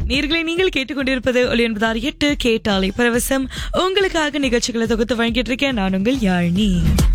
நேர்களை நீங்கள் கேட்டுக்கொண்டிருப்பது ஒளி என்பதார் எட்டு கேட்டாலை பரவசம் உங்களுக்காக நிகழ்ச்சிகளை தொகுத்து வழங்கிட்டு இருக்கேன் நான் உங்கள் யாழ்னி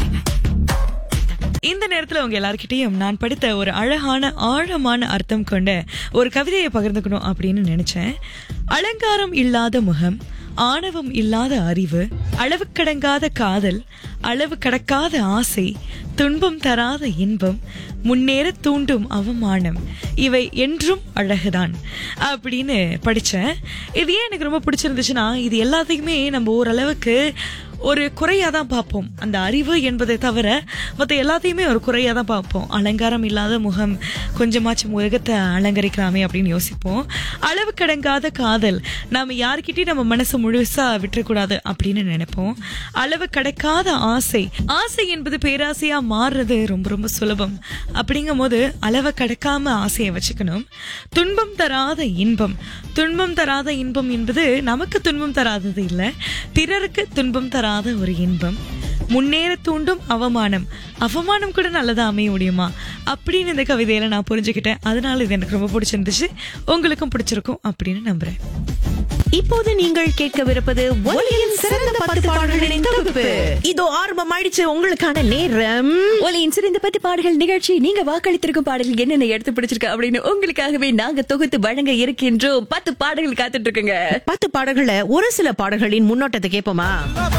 இந்த நேரத்துல உங்க எல்லார்கிட்டயும் நான் படித்த ஒரு அழகான ஆழமான அர்த்தம் கொண்ட ஒரு கவிதையை பகிர்ந்துக்கணும் அப்படின்னு நினைச்சேன் அலங்காரம் இல்லாத முகம் ஆணவம் இல்லாத அறிவு அளவு கடங்காத காதல் அளவு கடக்காத ஆசை துன்பம் தராத இன்பம் முன்னேற தூண்டும் அவமானம் இவை என்றும் அழகுதான் அப்படின்னு படிச்சேன் இது ஏன் எனக்கு ரொம்ப பிடிச்சிருந்துச்சுன்னா இது எல்லாத்தையுமே நம்ம ஓரளவுக்கு ஒரு குறையா தான் பார்ப்போம் அந்த அறிவு என்பதை தவிர மற்ற எல்லாத்தையுமே ஒரு குறையா தான் பார்ப்போம் அலங்காரம் இல்லாத முகம் கொஞ்சமாச்சும் உலகத்தை அலங்கரிக்கலாமே அப்படின்னு யோசிப்போம் அளவு கடங்காத காதல் நாம யார்கிட்டயும் நம்ம மனசு முழுசா விட்டுறக்கூடாது அப்படின்னு நினைப்போம் அளவு கடக்காத ஆசை ஆசை என்பது பேராசையா மாறுறது ரொம்ப ரொம்ப சுலபம் அப்படிங்கும் போது அளவை கடக்காம ஆசையை வச்சுக்கணும் துன்பம் தராத இன்பம் துன்பம் தராத இன்பம் என்பது நமக்கு துன்பம் தராதது இல்லை பிறருக்கு துன்பம் தராத ஒரு இன்பம் முன்னேற தூண்டும் அவமானம் அவமானம் கூட நல்லதா அமைய முடியுமா அப்படின்னு இந்த கவிதையில நான் புரிஞ்சுக்கிட்டேன் அதனால இது எனக்கு ரொம்ப பிடிச்சிருந்துச்சு உங்களுக்கும் பிடிச்சிருக்கும் அப்படின்னு நம்புறேன் இப்போது நீங்கள் கேட்கவிருப்பது ஒலியின் சிறந்த பத்து பாடல்களின் தொகுப்பு இதோ ஆரம்பமாயிடுச்சு உங்களுக்கான நேரம் ஒலியின் சிறந்த பத்து பாடல்கள் நிகழ்ச்சி நீங்க வாக்களித்திருக்கும் பாடல்கள் என்னென்ன எடுத்து பிடிச்சிருக்கு அப்படின்னு உங்களுக்காகவே நாங்க தொகுத்து வழங்க இருக்கின்றோம் பத்து பாடல்கள் காத்துட்டு இருக்குங்க பத்து பாடல்கள்ல ஒரு சில பாடல்களின் முன்னோட்டத்தை கேட்போமா